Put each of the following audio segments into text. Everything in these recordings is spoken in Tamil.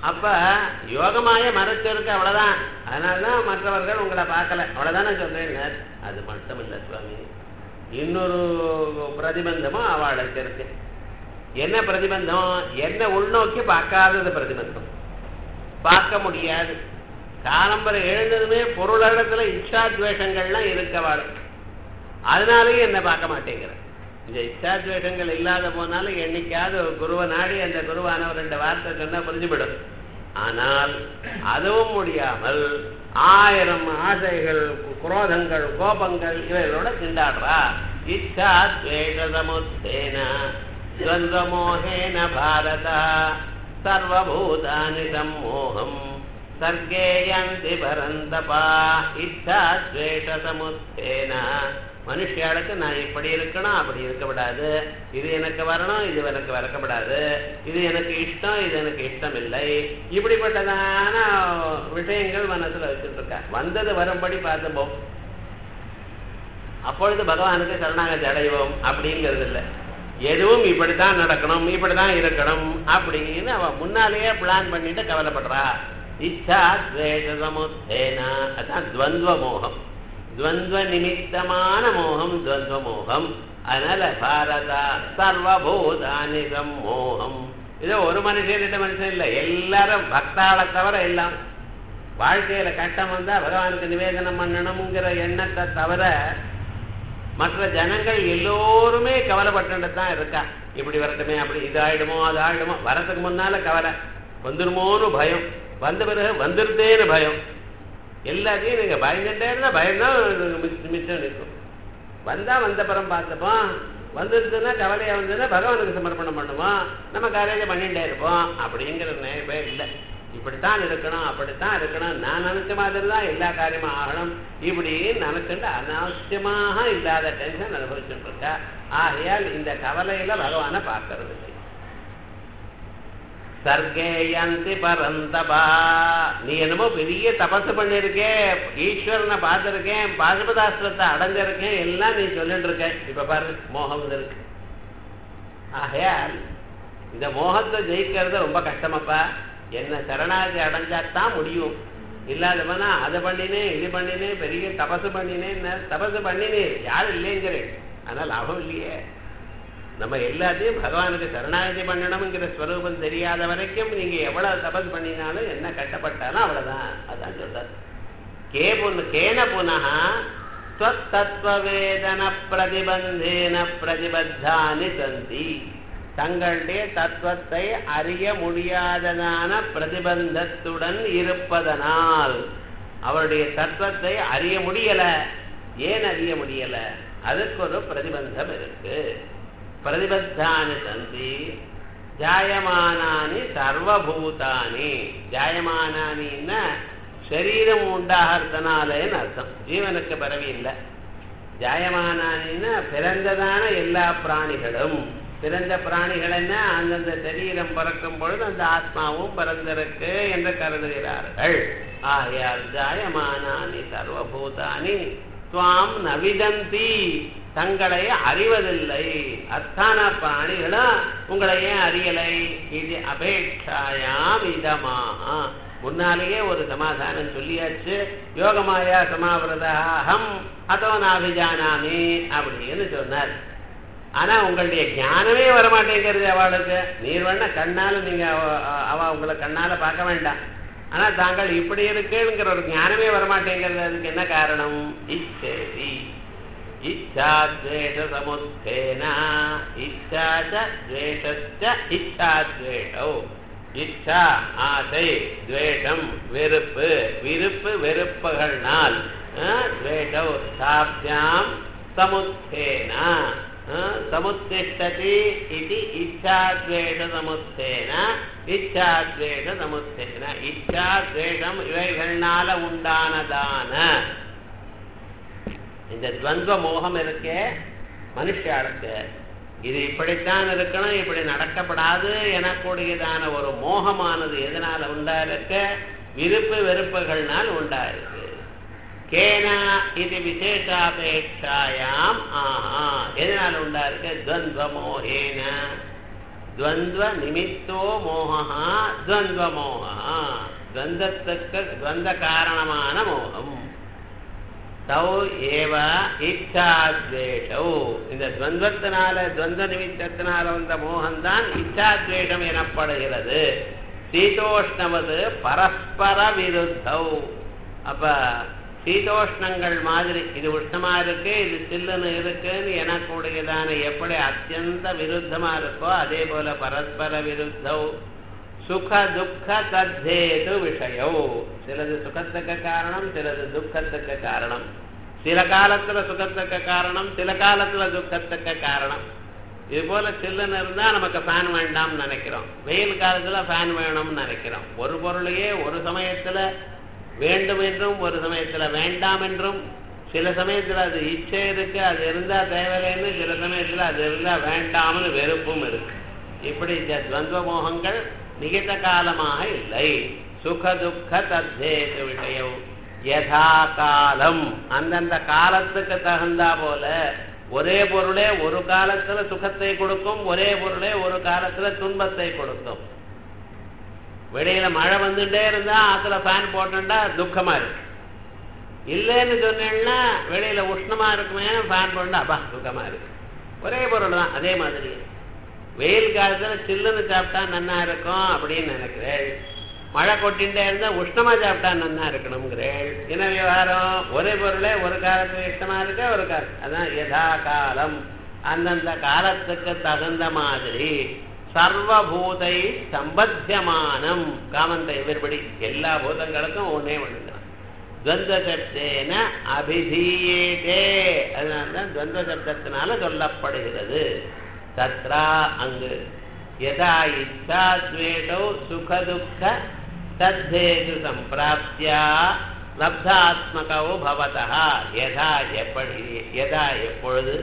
அப்ப யோகமாய மறைச்சிருக்கு அவ்வளவுதான் அதனாலதான் மற்றவர்கள் உங்களை பார்க்கல அவ்வளவுதானே சொல்றேன் அது மட்டும் இல்ல சுவாமி இன்னொரு பிரதிபந்தமும் அவளுக்கு இருக்கு என்ன பிரதிபந்தம் என்ன உள்நோக்கி பார்க்காதது பிரதிபந்தம் பார்க்க முடியாது காலம்பரை எழுந்ததுமே பொருளிடத்துல இச்சாத்வேஷங்கள்லாம் இருக்கவாள் அதனாலேயும் என்ன பார்க்க மாட்டேங்கிற இந்த இச்சாத்வேஷங்கள் இல்லாத போனாலும் என்னைக்காவது ஒரு குருவை நாடி அந்த குருவானவர் ரெண்டு வார்த்தை சொன்னா புரிஞ்சுவிடும் ஆனால் அதுவும் முடியாமல் ஆயிரம் ஆசைகள் குரோதங்கள் கோபங்கள் இவைகளோட திண்டாடுறா இச்சா துவேஷமுத்தேன துவந்தமோகேன பாரத சர்வபூதானி சம்மோகம் சர்க்கே யந்தி பரந்தபா இச்சா துவேஷமுத்தேன மனுஷியாளுக்கு நான் இப்படி இருக்கணும் அப்படி இருக்க விடாது இது எனக்கு வரணும் இது எனக்கு வரக்கப்படாது இது எனக்கு இஷ்டம் இது எனக்கு இஷ்டம் இல்லை இப்படிப்பட்டதான விஷயங்கள் மனசுல வச்சுட்டு இருக்கா வந்தது வரும்படி பார்த்துப்போம் அப்பொழுது பகவானுக்கு சரணாகதி அடைவோம் அப்படிங்கிறது இல்லை எதுவும் இப்படித்தான் நடக்கணும் இப்படித்தான் இருக்கணும் அப்படின்னு அவ முன்னாலேயே பிளான் பண்ணிட்டு கவலைப்படுறா இச்சா துவேஷ சமுத்தேனா அதான் துவந்துவ மோகம் துவந்துவ நிமித்தமான மோகம் துவந்துவ மோகம் அதனால பாரதா சர்வபூதானி மோகம் இது ஒரு மனுஷன் ரெண்டு மனுஷன் இல்லை எல்லாரும் பக்தாளை தவிர எல்லாம் வாழ்க்கையில கட்டம் வந்தா பகவானுக்கு நிவேதனம் பண்ணணுங்கிற எண்ணத்தை தவிர மற்ற ஜனங்கள் எல்லோருமே கவலைப்பட்டு தான் இருக்கா இப்படி வரட்டுமே அப்படி இது ஆயிடுமோ அது ஆயிடுமோ வரத்துக்கு முன்னால கவலை வந்துருமோன்னு பயம் வந்த பிறகு வந்துருதேன்னு பயம் எல்லாத்தையும் நீங்க பயந்துட்டே இருந்தா பயம்தான் மிச்சம் நிற்கும் வந்தா வந்த பரம் பார்த்துப்போம் வந்துருச்சுன்னா கவலையா வந்ததுன்னா பகவானுக்கு சமர்ப்பணம் பண்ணுவோம் நம்ம காலையில பண்ணிட்டே இருப்போம் அப்படிங்கிற நேரமே இல்லை இப்படித்தான் இருக்கணும் அப்படித்தான் இருக்கணும் நான் நினைச்ச மாதிரி தான் எல்லா காரியமும் ஆகணும் இப்படின்னு நினைச்சுட்டு அனாவசியமாக இல்லாத டென்ஷன் அனுபவிச்சுட்டு இருக்கா ஆகையால் இந்த கவலையில பகவானை பார்க்கறது இல்லை சர்க்கேயந்தி பரந்தபா நீ என்னமோ பெரிய தபசு பண்ணிருக்கே ஈஸ்வரனை பார்த்திருக்கேன் பாசுபதாஸ்திரத்தை அடைஞ்சிருக்கேன் எல்லாம் நீ சொல்லிட்டு இருக்க இப்ப பாரு மோகம் இருக்கு ஆகையால் இந்த மோகத்தை ஜெயிக்கிறது ரொம்ப கஷ்டமப்பா என்ன சரணாகி அடைஞ்சாத்தான் முடியும் இல்லாதவனா அதை பண்ணினேன் இது பண்ணினேன் பெரிய தபசு பண்ணினேன் தபசு பண்ணினேன் யாரும் இல்லைங்கிறேன் ஆனால் லாபம் இல்லையே நம்ம எல்லாத்தையும் பகவானுக்கு சரணாகதி பண்ணணுங்கிற ஸ்வரூபம் தெரியாத வரைக்கும் நீங்க எவ்வளவு தபஸ் பண்ணினாலும் என்ன கட்டப்பட்டாலும் அவ்வளவுதான் அதான் சொல்றாரு கே புன கேன புனः தத்துவவேதன பிரதிபந்தேன பிரதிபத்தானி சந்தி தங்களுடைய தத்துவத்தை அறிய முடியாததான பிரதிபந்தத்துடன் இருப்பதனால் அவருடைய தத்துவத்தை அறிய முடியல ஏன் அறிய முடியல அதுக்கு ஒரு பிரதிபந்தம் இருக்கு பிரதிபத்தானி சந்தி ஜாயமானானி சர்வபூதானி ஜாயமானானின்னா சரீரம் உண்டாகிறதுனாலேன்னு அர்த்தம் ஜீவனுக்கு பிறவி இல்லை ஜாயமானானின்னா பிறந்ததான எல்லா பிராணிகளும் பிறந்த பிராணிகள் என்ன அந்தந்த சரீரம் பிறக்கும் பொழுது அந்த ஆத்மாவும் பிறந்திருக்கு என்று கருதுகிறார்கள் ஆகையால் ஜாயமானானி சர்வபூதானி துவாம் நவிதந்தி தங்களை அறிவதில்லை அத்தான பிராணிகளும் உங்களை ஏன் அறியலை இது அபேட்சாயாம் இதமாக முன்னாலேயே ஒரு சமாதானம் சொல்லியாச்சு யோகமாயா சமாவிரதம் அதோ நாபிஜானாமி அப்படின்னு சொன்னார் ஆனா உங்களுடைய ஞானமே வரமாட்டேங்கிறது அவளுக்கு நீர் வேணா கண்ணால நீங்க அவ உங்களை கண்ணால பார்க்க வேண்டாம் ஆனா தாங்கள் இப்படி இருக்குங்கிற ஒரு ஞானமே வரமாட்டேங்கிறது அதுக்கு என்ன காரணம் இச்சேதி இச்சாத்வேஷமுத்தேன இச்சாச்ச துவேஷச்ச இச்சாத்வேஷோ இச்சா ஆசை துவேஷம் வெறுப்பு விருப்பு வெறுப்புகள்னால் துவேஷோ சாப்தியாம் சமுத்தேன சமுத்திஷ்டதி இது இச்சாத்வேஷமுத்தேன இச்சாத்வேஷமுத்தேன இச்சாத்வேஷம் இவைகள்னால உண்டானதான இந்த துவந்த மோகம் இருக்கே மனுஷாளுக்கு இது இப்படித்தான் இருக்கணும் இப்படி நடக்கப்படாது எனக்கூடியதான ஒரு மோகமானது எதனால உண்டா இருக்க விருப்பு வெறுப்புகள்னால் உண்டா இருக்கு கேனா இது விசேஷாபேட்சாயாம் ஆஹா எதனால உண்டா இருக்கு துவந்த மோகேன துவந்த நிமித்தோ மோகா துவந்த மோகா துவந்தத்துக்கு துவந்த காரணமான மோகம் தௌ ஏவ இச்சாத்வேஷௌ இந்த துவந்தத்தினால துவந்த நிமித்தத்தினால வந்த மோகம்தான் இச்சாத்வேஷம் எனப்படுகிறது சீதோஷ்ணவது பரஸ்பர விருத்தௌ அப்ப சீதோஷ்ணங்கள் மாதிரி இது உஷ்ணமா இருக்கு இது சில்லுன்னு இருக்குன்னு எனக்கூடியதான எப்படி அத்தியந்த விருத்தமா இருக்கோ அதே போல பரஸ்பர விருத்தௌ சுக துக்க தத்தேது விஷயோ சிலது சுகத்துக்கு காரணம் சிலது துக்கத்துக்கு காரணம் சில காலத்துல சுகத்துக்கு காரணம் சில காலத்துல துக்கத்துக்கு காரணம் இது போல சில்லுன்னு இருந்தா நமக்கு ஃபேன் வேண்டாம்னு நினைக்கிறோம் வெயில் காலத்துல ஃபேன் வேணும்னு நினைக்கிறோம் ஒரு பொருளையே ஒரு சமயத்துல வேண்டும் என்றும் ஒரு சமயத்துல வேண்டாம் என்றும் சில சமயத்துல அது இச்சை இருக்கு அது இருந்தா தேவையில்லைன்னு சில சமயத்துல அது இருந்தா வேண்டாம்னு வெறுப்பும் இருக்கு இப்படி இந்த துவந்த மோகங்கள் நிகித காலமாக இல்லை சுக துக்க தத்தேது விஷயம் யதா காலம் அந்தந்த காலத்துக்கு தகுந்தா போல ஒரே பொருளே ஒரு காலத்துல சுகத்தை கொடுக்கும் ஒரே பொருளே ஒரு காலத்துல துன்பத்தை கொடுக்கும் வெளியில மழை வந்துட்டே இருந்தா ஆத்துல ஃபேன் போட்டா துக்கமா இருக்கு இல்லைன்னு சொன்னேன்னா வெளியில உஷ்ணமா இருக்குமே ஃபேன் போட்டா அப்பா துக்கமா இருக்கு ஒரே பொருள் தான் அதே மாதிரி வெயில் காலத்துல சில்லுன்னு சாப்பிட்டா நன்னா இருக்கும் அப்படின்னு நினைக்கிறேன் மழை கொட்டிகிட்டே இருந்தா உஷ்ணமா சாப்பிட்டா நன்னா இருக்கணுங்கிறேன் என்ன விவகாரம் ஒரே பொருளே ஒரு காலத்துல இஷ்டமா இருக்க ஒரு காலம் அதான் யதா காலம் அந்தந்த காலத்துக்கு தகுந்த மாதிரி சர்வபூதை சம்பத்தியமானம் காமந்த எதிர்படி எல்லா பூதங்களுக்கும் ஒன்னே ஒண்ணுதான் துவந்த சப்தேன அபிதீயேதே அதனால்தான் துவந்த சப்தத்தினால சொல்லப்படுகிறது தத்ரா அங்கு யதா இச்சா துவேஷௌ சுகதுக்க தத்தேது சம்பிராப்தியா லப்தாத்மகோ பவதா யதா எப்படி யதா எப்பொழுது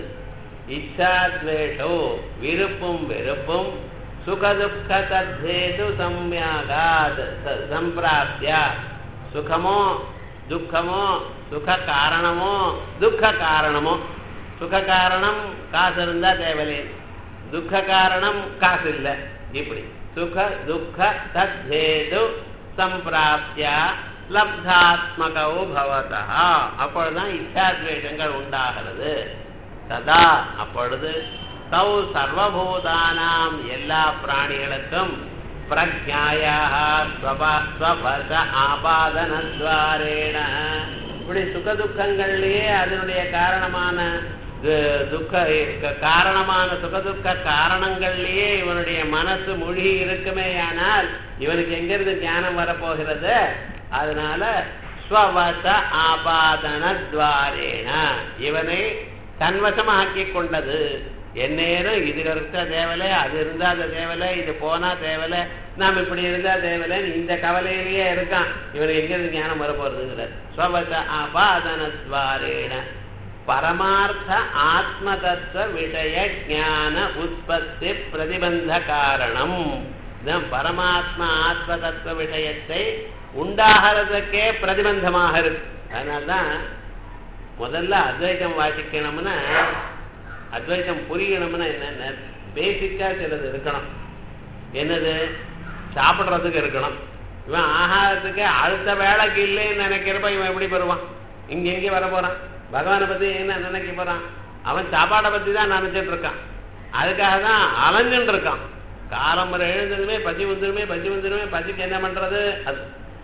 இச்சாத்வேஷோ விருப்பும் வெறுப்பும் சுகதுக்க தத்தேது சம்யாகாத் சம்பிராப்தியா சுகமோ துக்கமோ சுக காரணமோ துக்க காரணமோ சுக காரணம் காசு இருந்தா தேவையில்லை துக்க காரணம் காசு இல்லை இப்படி சுக துக்க தத்தேது சம்பிராப்தியா லப்தாத்மகோ பவதா அப்பொழுதுதான் இச்சாத்வேஷங்கள் உண்டாகிறது ததா அப்பொழுது தௌ சர்வபூதானாம் எல்லா பிராணிகளுக்கும் பிரஜாயாக ஸ்வபச ஆபாதனத்வாரேண இப்படி சுகதுக்கங்கள்லயே அதனுடைய காரணமான துக்க காரணமான சுகதுக்க காரணங்கள்லயே இவனுடைய மனசு மொழி இருக்குமேயானால் இவனுக்கு எங்கிருந்து ஞானம் வரப்போகிறது அதனால ஸ்வவச ஆபாதனத்வாரேன இவனை தன்வசமாக்கி கொண்டது எந்நேரம் இது இருக்க தேவலை அது இருந்தா அது தேவலை இது போனா தேவலை நாம் இப்படி இருந்தா தேவலைன்னு இந்த கவலையிலேயே இருக்கான் இவனுக்கு எங்கிருந்து ஞானம் வரப்போறதுங்கிறார் ஸ்வவச ஆபாதனத்வாரேன பரமார்த்த ஆத்ம தத்துவ விஷய ஞான உற்பத்தி பிரதிபந்த காரணம் பரமாத்மா ஆத்ம தத்துவ விஷயத்தை உண்டாகிறதுக்கே பிரதிபந்தமாக இருக்கு அதனால்தான் முதல்ல அத்வைதம் வாசிக்கணும்னா அத்வைதம் புரியணும்னா என்னென்ன பேசிக்கா சிலது இருக்கணும் என்னது சாப்பிட்றதுக்கு இருக்கணும் இவன் ஆகாரத்துக்கு அடுத்த வேலைக்கு இல்லைன்னு நினைக்கிறப்ப இவன் எப்படி வருவான் இங்க எங்கே வர போறான் பகவானை பத்தி என்ன நினைக்க போறான் அவன் சாப்பாடை பத்தி தான் நினைச்சிட்டு இருக்கான் அதுக்காக தான் அலைஞ்சுட்டு இருக்கான் காலம்பரை எழுந்ததுமே பசி வந்துருமே பசி வந்துருமே பசிக்கு என்ன பண்றது அது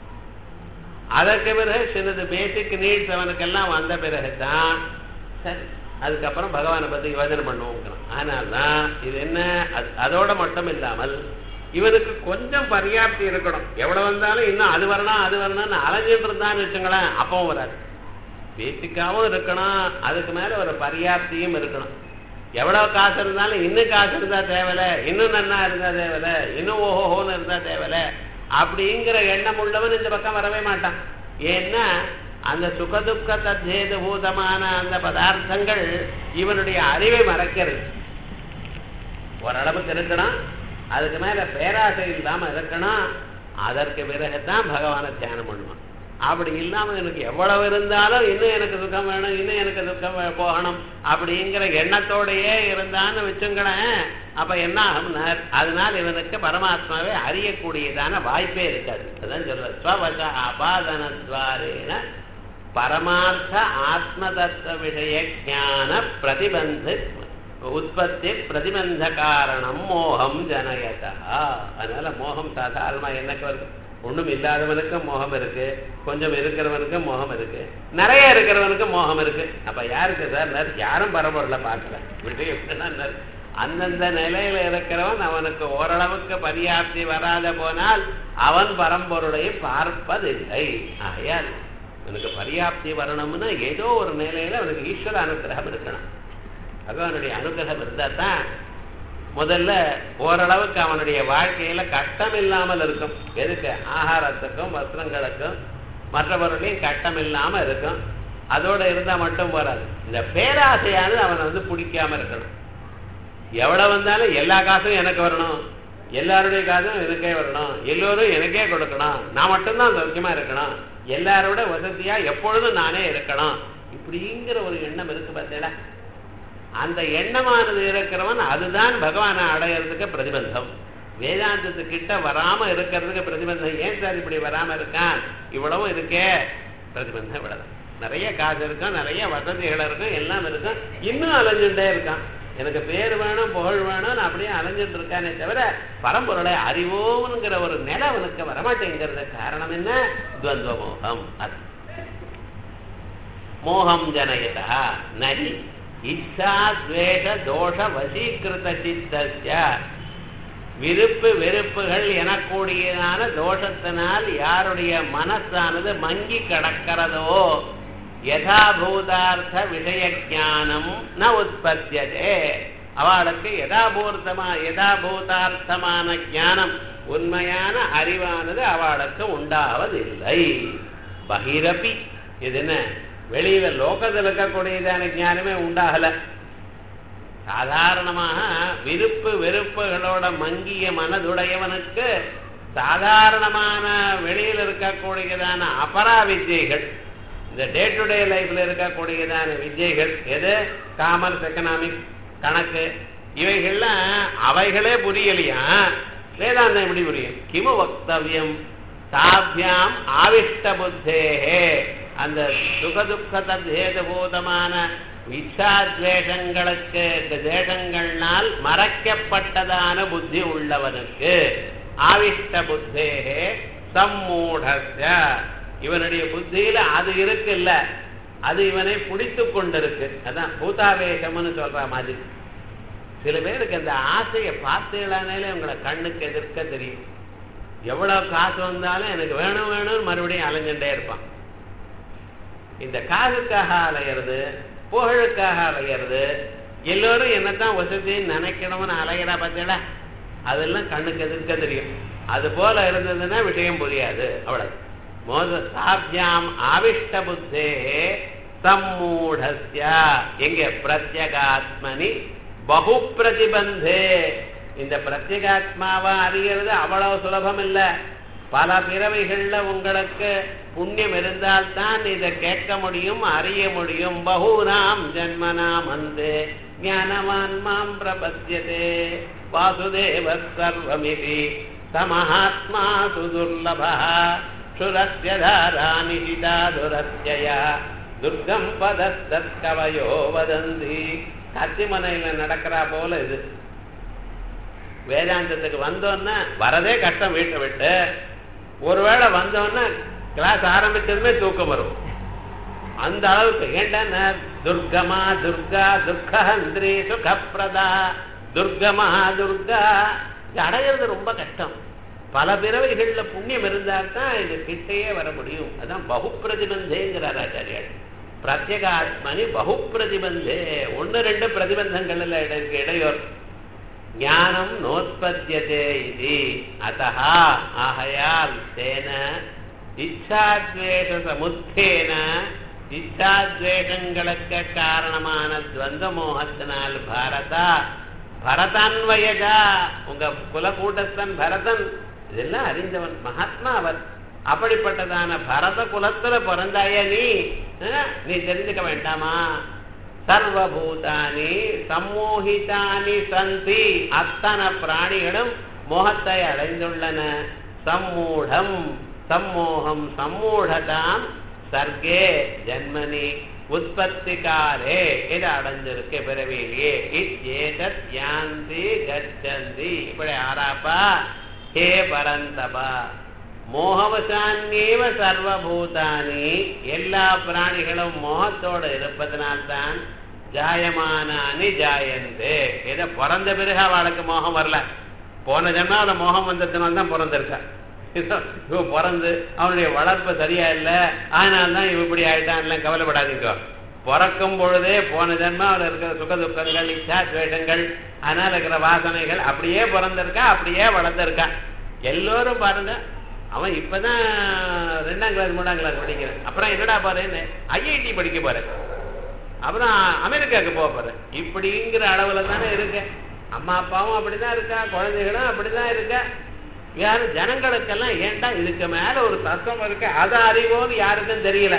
அதற்கு பிறகு சிலது பேசிக் நீட்ஸ் அவனுக்கெல்லாம் வந்த பிறகு தான் சரி அதுக்கப்புறம் பகவானை பத்தி யோஜனை பண்ணுவோங்கிறான் அதனால்தான் இது என்ன அதோட மட்டும் இல்லாமல் இவனுக்கு கொஞ்சம் பரியாப்தி இருக்கணும் எவ்வளவு வந்தாலும் இன்னும் அது வரணும் அது வரணும்னு அலைஞ்சிட்டு இருந்தான்னு வச்சுங்களேன் அப்பவும் வராது பேசிக்காவும் இருக்கணும் அதுக்கு மேல ஒரு பரியாப்தியும் இருக்கணும் எவ்வளவு காசு இருந்தாலும் இன்னும் காசு இருந்தா தேவையில்ல இன்னும் நன்னா இருந்தா தேவையில்ல இன்னும் ஓஹோஹோன்னு இருந்தா தேவையில்ல அப்படிங்கிற எண்ணம் உள்ளவன் இந்த பக்கம் வரவே மாட்டான் ஏன்னா அந்த சுகதுக்க தத்தேதுபூதமான அந்த பதார்த்தங்கள் இவனுடைய அறிவை மறைக்கிறது ஓரளவுக்கு இருக்கணும் அதுக்கு மேல பேராசை இல்லாம இருக்கணும் அதற்கு பிறகுதான் பகவானை தியானம் பண்ணுவான் அப்படி இல்லாம எனக்கு எவ்வளவு இருந்தாலும் இன்னும் எனக்கு துக்கம் வேணும் இன்னும் எனக்கு துக்கம் வே- போகணும் அப்படிங்கிற எண்ணத்தோடையே இருந்தான்னு வச்சுங்களேன் அப்ப என்ன ஆகும்னா அதனால இவனுக்கு பரமாத்மாவை அறியக்கூடியதான வாய்ப்பே இருக்காது அதான் சொல்ற ஸ்வவச அபாதனத்வாரேன பரமார்த்த ஆத்ம தத்துவ விஷய ஞான பிரதிபந்து உற்பத்தி பிரதிபந்த காரணம் மோகம் ஜனயதா அதனால மோகம் சாதாரணமா என்னக்கு வருது ஒண்ணும் இல்லாதவனுக்கும் மோகம் இருக்கு கொஞ்சம் இருக்கிறவனுக்கும் மோகம் இருக்கு நிறைய இருக்கிறவனுக்கும் மோகம் இருக்கு அப்ப யாருக்கு சார் நர் யாரும் பரம்பொருளை பார்க்கல விஷயம் எப்படின்னா நர் அந்தந்த நிலையில இருக்கிறவன் அவனுக்கு ஓரளவுக்கு பரியாப்தி வராத போனால் அவன் பரம்பொருளை பார்ப்பதில்லை ஆகையால் அவனுக்கு பரியாப்தி வரணும்னா ஏதோ ஒரு நிலையில அவனுக்கு ஈஸ்வர அனுகிரகம் இருக்கணும் பகவானுடைய அனுகிரகம் இருந்தா தான் முதல்ல ஓரளவுக்கு அவனுடைய வாழ்க்கையில கஷ்டம் இல்லாமல் இருக்கும் எதுக்கு ஆகாரத்துக்கும் வஸ்திரங்களுக்கும் மற்றவர்களையும் கஷ்டம் இல்லாம இருக்கும் அதோட இருந்தா மட்டும் போறாது இந்த பேராசையானது அவனை வந்து பிடிக்காம இருக்கணும் எவ்வளவு வந்தாலும் எல்லா காசும் எனக்கு வரணும் எல்லாருடைய காசும் எனக்கே வரணும் எல்லோரும் எனக்கே கொடுக்கணும் நான் மட்டும்தான் சௌக்கியமா இருக்கணும் எல்லாரோட வசதியா எப்பொழுதும் நானே இருக்கணும் இப்படிங்கிற ஒரு எண்ணம் இருக்கு பார்த்தீங்களா அந்த எண்ணமானது இருக்கிறவன் அதுதான் பகவானை அடையிறதுக்கு பிரதிபந்தம் வேதாந்தத்துக்கிட்ட வராம இருக்கிறதுக்கு பிரதிபந்தம் ஏன் சார் இப்படி வராம இருக்கான் இவ்வளவும் இருக்கே பிரதிபந்தம் இவ்வளவு நிறைய காசு இருக்கும் நிறைய வசதிகள் இருக்கும் எல்லாம் இருக்கும் இன்னும் அலைஞ்சுட்டே இருக்கான் எனக்கு பேர் வேணும் புகழ் வேணும் நான் அப்படியே அலைஞ்சிட்டு இருக்கானே தவிர பரம்பொருளை அறிவோம்ங்கிற ஒரு நிலை அவனுக்கு வரமாட்டேங்கிறது காரணம் என்ன துவந்த மோகம் அது மோகம் ஜனயதா நகி இச்சா துவேஷ தோஷ வசீகிருத சித்தஸ்ய விருப்பு வெறுப்புகள் எனக்கூடியதான தோஷத்தினால் யாருடைய மனசானது மங்கி கிடக்கிறதோ யதாபூதார்த்த விஷய ஞானம் ந உற்பத்தியதே அவளுக்கு யதாபூர்த்தமா யதாபூதார்த்தமான ஞானம் உண்மையான அறிவானது அவளுக்கு உண்டாவதில்லை பகிரப்பி இது என்ன வெளியில லோகத்தில் இருக்கக்கூடியதான ஞானமே உண்டாகல சாதாரணமாக விருப்பு வெறுப்புகளோட மங்கிய மனதுடையவனுக்கு சாதாரணமான வெளியில் இருக்கக்கூடியதான அபரா வித்யைகள் இந்த டே டு டே லைஃப்ல இருக்கக்கூடியதான வித்யைகள் எது காமர்ஸ் எக்கனாமிக்ஸ் கணக்கு இவைகள்லாம் அவைகளே புரியலையா வேதாந்தம் எப்படி புரியும் கிமு வக்தவியம் சாபியாம் ஆவிஷ்ட புத்தேகே அந்த சுகதுக்க தத்ஹேதபூதமான இச்சாத்வேஷங்களுக்கு இந்த தேசங்கள்னால் மறைக்கப்பட்டதான புத்தி உள்ளவனுக்கு ஆவிஷ்ட புத்தேகே சம்மூடஸ்ய இவனுடைய புத்தியில அது இருக்குல்ல அது இவனை பிடித்து கொண்டிருக்கு அதான் பூதாவேஷம்னு சொல்ற மாதிரி சில பேருக்கு அந்த ஆசையை பார்த்தீங்களானாலே உங்களை கண்ணுக்கு எதிர்க்க தெரியும் எவ்வளவு காசு வந்தாலும் எனக்கு வேணும் வேணும்னு மறுபடியும் அலைஞ்சுட்டே இருப்பான் இந்த காசுக்காக அலையிறது புகழுக்காக அலையிறது எல்லோரும் என்னத்தான் வசதின்னு நினைக்கணும்னு அலைகிறா பார்த்தீங்களா அதெல்லாம் கண்ணுக்கு எதிர்க்க தெரியும் அது போல இருந்ததுன்னா விஷயம் புரியாது அவ்வளவு மோத சாபியாம் ஆவிஷ்ட புத்தே சம்மூடஸ்யா எங்க பிரத்யகாத்மனி பகு பிரதிபந்தே இந்த பிரத்யேகாத்மாவை அறிகிறது அவ்வளவு சுலபம் இல்ல பல பிறவைகள்ல உங்களுக்கு புண்ணியம் இருந்தால்தான் இதை கேட்க முடியும் அறிய முடியும் பகூனாம் ஜன்மனாம் வந்து ஞானவான் மாம் பிரபத்தியதே வாசுதேவ சர்வமிதி சமஹாத்மா சுதுர்லபா சுரஸ்ய தாரா நிஷிதா துரஸ்யயா துர்கம் பதஸ்தவயோ வதந்தி கத்திமனையில நடக்கிறா போல இது வேதாந்தத்துக்கு வந்தோன்னா வரதே கஷ்டம் வீட்டை விட்டு ஒருவேளை வந்தோன்னா கிளாஸ் ஆரம்பிச்சதுமே தூக்கம் வரும் அந்த அளவுக்கு ஏண்டா துர்கமா துர்கா துர்கஹந்திரி சுகப்பிரதா துர்கமா துர்கா இது அடையிறது ரொம்ப கஷ்டம் பல பிறவைகள்ல புண்ணியம் இருந்தால்தான் இது கிட்டேயே வர முடியும் அதான் பகுப்பிரதிபந்தேங்கிறார் ஆச்சாரியார் பிரத்யேகாத்மனி பகுப்பிரதிபந்தே ஒன்னு ரெண்டு பிரதிபந்தங்கள் இருக்கு இடையோர் ஞானம் நோத்பத்தியதே இது அத்தா ஆகையால் தேன இச்சாத்வேஷ சமுத்தேன இச்சாத்வேஷங்களுக்கு காரணமான துவந்த மோகத்தினால் பாரதா பரதான்வயஜா உங்க குலக்கூட்டத்தன் பரதன் இதெல்லாம் அறிந்தவன் மகாத்மா அவர் அப்படிப்பட்டதான பரத குலத்துல பிறந்தாய நீ அஹ், நீ தெரிஞ்சுக்க வேண்டாமா சர்வபூதானி சம்மோகிதானி சந்தி அத்தனை பிராணிகளும் மோகத்தை அடைந்துள்ளன சம்மூடம் சம்மோகம் சம்மூடதாம் சர்க்கே ஜன்மனி உற்பத்திக்காரே இது அடைஞ்சிருக்கு பிறவியிலேயே இச்சேதத் யாந்தி கச்சந்தி இப்படி ஆராப்பா ஹே பரந்தபா மோகவசான்யேவ சர்வபூதானி எல்லா பிராணிகளும் மோகத்தோடு இருப்பதனால்தான் ஜாயமானானி ஜாயந்தே இதை பிறந்த பிறகு அவளுக்கு மோகம் வரல போன ஜென்மா அவளை மோகம் வந்ததுனால தான் பிறந்திருக்கா இவ பிறந்து அவனுடைய வளர்ப்பு சரியா இல்லை அதனால தான் இவ இப்படி ஆயிட்டான் கவலைப்படாதீங்க பிறக்கும் பொழுதே போன ஜென்மா அவள் இருக்கிற சுக துக்கங்கள் இச்சா துவேஷங்கள் அதனால இருக்கிற வாசனைகள் அப்படியே பிறந்திருக்கா அப்படியே வளர்ந்திருக்கா எல்லோரும் பாருங்க அவன் இப்பதான் ரெண்டாம் கிளாஸ் மூணாம் கிளாஸ் படிக்கிறான் அப்புறம் என்னடா பாருன்னு ஐஐடி படிக்க போறேன் அப்புறம் அமெரிக்காவுக்கு போக போறேன் இப்படிங்கிற அளவுல தானே இருக்கு அம்மா அப்பாவும் அப்படிதான் இருக்கா குழந்தைகளும் அப்படிதான் இருக்கா யாரும் ஜனங்களுக்கெல்லாம் ஏன்டா இதுக்கு மேல ஒரு தத்துவம் இருக்கு அதை அறிவோன்னு யாருக்கும் தெரியல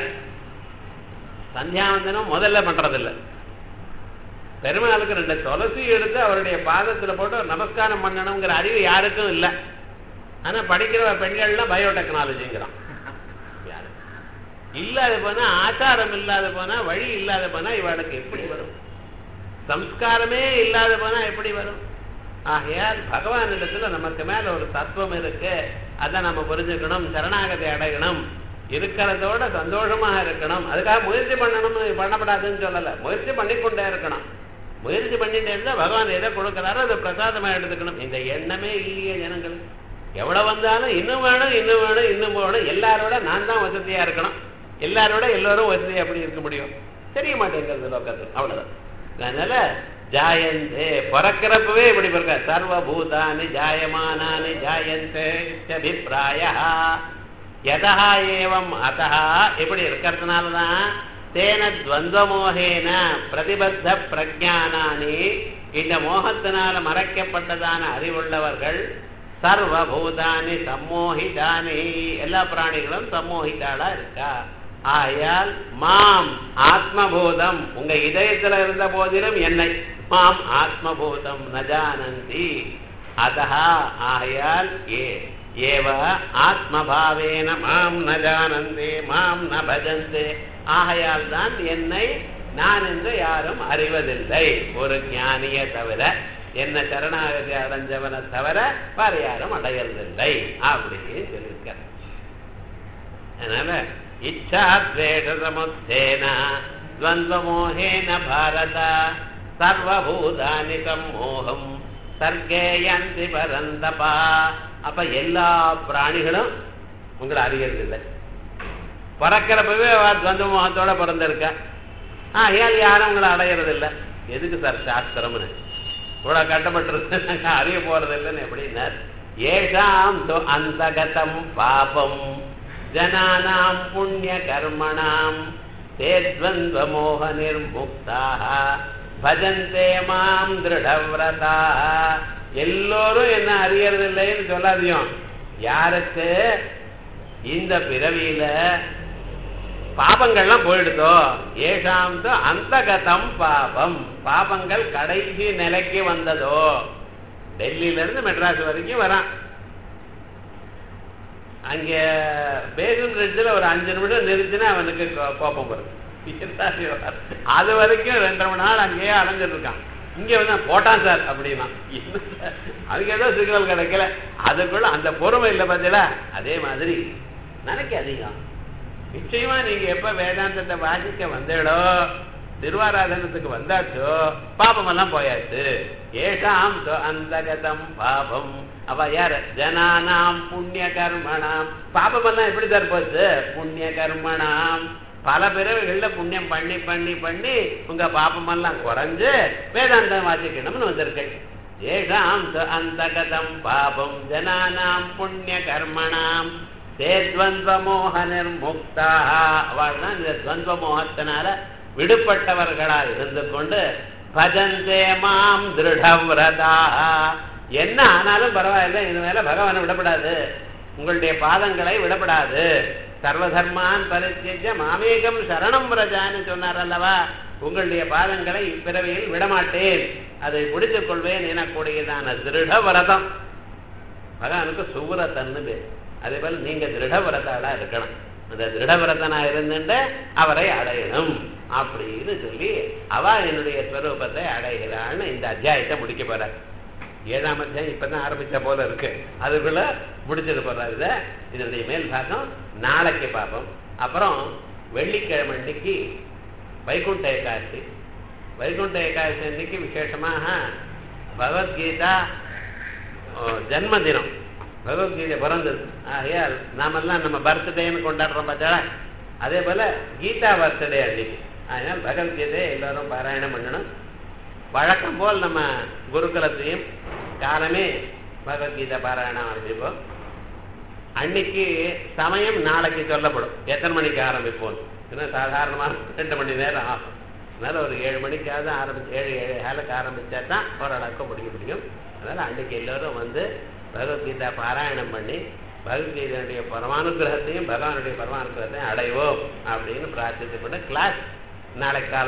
சந்தியாவந்தனம் முதல்ல பண்றதில்ல பெருமாளுக்கு ரெண்டு துளசி எடுத்து அவருடைய பாதத்துல போட்டு ஒரு நமஸ்காரம் பண்ணணுங்கிற அறிவு யாருக்கும் இல்லை ஆனா படிக்கிற பெண்கள்லாம் பயோடெக்னாலஜிங்கிறான் யாரு? இல்லாத போனா ஆச்சாரம் இல்லாத போனா வழி இல்லாத போனா இவளுக்கு எப்படி வரும் சம்ஸ்காரமே இல்லாத போனா எப்படி வரும் ஆகையால் பகவான் இடத்துல நமக்கு மேல ஒரு தத்துவம் இருக்கு அதை நம்ம புரிஞ்சுக்கணும் சரணாகதி அடையணும் இருக்கிறதோட சந்தோஷமாக இருக்கணும் அதுக்காக முயற்சி பண்ணணும் பண்ணப்படாதுன்னு சொல்லல முயற்சி பண்ணிக்கொண்டே இருக்கணும் முயற்சி பண்ணிட்டே இருந்தா பகவான் எதை கொடுக்கிறாரோ அதை பிரசாதமா எடுத்துக்கணும் இந்த எண்ணமே இல்லையே ஜனங்களுக்கு எவ்வளவு வந்தாலும் இன்னும் வேணும் இன்னும் வேணும் இன்னும் வேணும் எல்லாரோட நான் தான் வசதியா இருக்கணும் எல்லாரோட எல்லோரும் வசதியா எப்படி இருக்க முடியும் தெரிய மாட்டேங்கிறது லோகத்தில் அவ்வளவுதான் அதனால ஜாயந்தே பிறக்கிறப்பவே இப்படி பிறக்க சர்வபூதானி ஜாயமானானி ஜாயந்தே இத்தியபிப்பிராய யதா ஏவம் அதா இப்படி இருக்கிறதுனாலதான் தேன துவந்தமோகேன பிரதிபத்த பிரஜானானி இந்த மோகத்தினால மறைக்கப்பட்டதான அறிவுள்ளவர்கள் சர்வபூதானி சம்மோகிதானி எல்லா பிராணிகளும் சம்மோகிதாளா இருக்கா ஆயால் மாம் ஆத்மபூதம் உங்க இதயத்துல இருந்த போதிலும் என்னை மாம் ஆத்மபூதம் நஜானந்தி அதஹா ஆயால் ஏ ஏவ ஆத்மபாவேன மாம் ந ஜானந்தே மாம் ந பஜந்தே ஆகையால் தான் என்னை நான் என்று யாரும் அறிவதில்லை ஒரு ஞானியை தவிர என்ன சரணாகதி அடைஞ்சவனை தவிர வேற யாரும் அடையறதில்லை அப்படின்னு சொல்லியிருக்கார் அதனால இச்சாத்வேஷசமுத்தேன துவந்தமோகேன பாரத சர்வபூதானி சம்மோகம் சர்க்கேயந்தி பரந்தபா அப்ப எல்லா பிராணிகளும் உங்களை அறியறது இல்லை பறக்கிறப்பவே அவ துவந்த மோகத்தோட பிறந்திருக்கா ஆ ஏன் யாரும் உங்களை அடையிறது இல்லை எதுக்கு சார் சாஸ்திரம்னு இவ்வளவு கட்டப்பட்டிருக்கு நாங்க அறிய போறது இல்லைன்னு எப்படின்னார் ஏஷாம் து அந்தகதம் பாபம் ஜனானாம் புண்ணிய கர்மணாம் தேத்வந்த மோக நிர்முக்தாக பஜந்தே மாம் திருடவிரதா எல்லோரும் என்ன அறியறது இல்லைன்னு சொல்லாதியும் யாருக்கு இந்த பிறவியில பாபங்கள்லாம் போயிடுதோ ஏஷாம் அந்த கதம் பாபம் பாபங்கள் கடைசி நிலைக்கு வந்ததோ டெல்லியில இருந்து மெட்ராஸ் வரைக்கும் வரான் அங்க பேகன் பிரிட்ஜில் ஒரு அஞ்சு நிமிடம் நிறுத்தினா அவனுக்கு கோ- கோபம் வரும் அது வரைக்கும் ரெண்டரை மணி நாள் அங்கேயே அலைஞ்சிட்டு இருக்கான் இங்க வந்து போட்டான் சார் அப்படின்னா என்ன சார்? அதுக்கு ஏதோ சிக்னல் கிடைக்கல அதுக்குள்ள அந்த பொறுமை இல்லை பார்த்தீங்களா அதே மாதிரி நினைக்க அதிகம் நிச்சயமா நீங்க எப்ப வேதாந்தத்தை வாசிக்க வந்தீங்களோ திருவாராதனத்துக்கு வந்தாச்சோ பாபம் எல்லாம் போயாச்சு ஏஷாம் து அந்தகதம் பாபம் அவ யார் ஜனானாம் புண்ணிய கர்மணாம் பாபம் எல்லாம் எப்படி சார் போச்சு புண்ணிய கர்மணாம் பல பிறவிகள்ல புண்ணியம் பண்ணி பண்ணி பண்ணி உங்க பாபம் எல்லாம் குறைஞ்சு வேதாந்தம் வாசிக்கணும்னு வந்திருக்கேன் ஏஷாம் து அந்தகதம் பாபம் ஜனானாம் புண்ணிய கர்மணாம் தேத்வந்த மோக நிர்முக்தா அவள் தான் இந்த துவந்த மோகத்தினால விடுபட்டவர்களா இருந்து கொண்டு பஜந்தே மாம் திருடவிரதா என்ன ஆனாலும் பரவாயில்ல இது மேல பகவானை விடப்படாது உங்களுடைய பாதங்களை விடப்படாது சர்வதர்மான் பரித்தியஜ மாமேகம் சரணம் பிரஜான்னு சொன்னார் அல்லவா உங்களுடைய பாதங்களை இப்பிறவியில் விடமாட்டேன் அதை பிடித்துக் கொள்வேன் எனக்கூடியதான திருட வரதம் பகவானுக்கு சுவரத்தன்னு பேர் அதே போல நீங்க திருடவிரதாளா இருக்கணும் அந்த திருடவிரதனா இருந்துட்டு அவரை அடையணும் அப்படின்னு சொல்லி அவ என்னுடைய ஸ்வரூபத்தை அடைகிறான்னு இந்த அத்தியாயத்தை முடிக்க போறார் ஏழாம் அத்தியாயம் இப்பதான் ஆரம்பிச்ச போல இருக்கு அதுக்குள்ள முடிச்சது போறாரு இத இதனுடைய மேல் பாகம் நாளைக்கு பார்ப்போம் அப்புறம் வெள்ளிக்கிழமை அன்னைக்கு வைகுண்ட ஏகாதசி வைகுண்ட ஏகாதசி அன்னைக்கு விசேஷமாக பகவத்கீதா ஜன்மதினம் பகவத்கீதை பிறந்தது ஆகையால் நாமெல்லாம் நம்ம பர்த்டேன்னு கொண்டாடுறோம் பார்த்தா அதே போல கீதா பர்த்டே அன்னைக்கு அதனால் பகவத்கீதை எல்லாரும் பாராயணம் பண்ணணும் வழக்கம் போல் நம்ம குருகுலத்தையும் காலமே பகவத்கீதை பாராயணம் ஆரம்பிப்போம் அன்னைக்கு சமயம் நாளைக்கு சொல்லப்படும் எத்தனை மணிக்கு ஆரம்பிப்போம் ஏன்னா சாதாரணமாக ரெண்டு மணி நேரம் ஆகும் அதனால ஒரு ஏழு மணிக்காவது ஆரம்பிச்சு ஏழு ஏழு ஏழுக்கு ஆரம்பிச்சா தான் ஓரளவுக்கு முடிக்க முடியும் அதனால அன்னைக்கு எல்லோரும் வந்து பகவத்கீதா பாராயணம் பண்ணி பகவத்கீதையுடைய பரமானுகிரகத்தையும் பகவானுடைய பரமானுகிரகத்தையும் அடைவோம் அப்படின்னு பிரார்த்தித்து கொண்டு கிளாஸ் நாளை காலை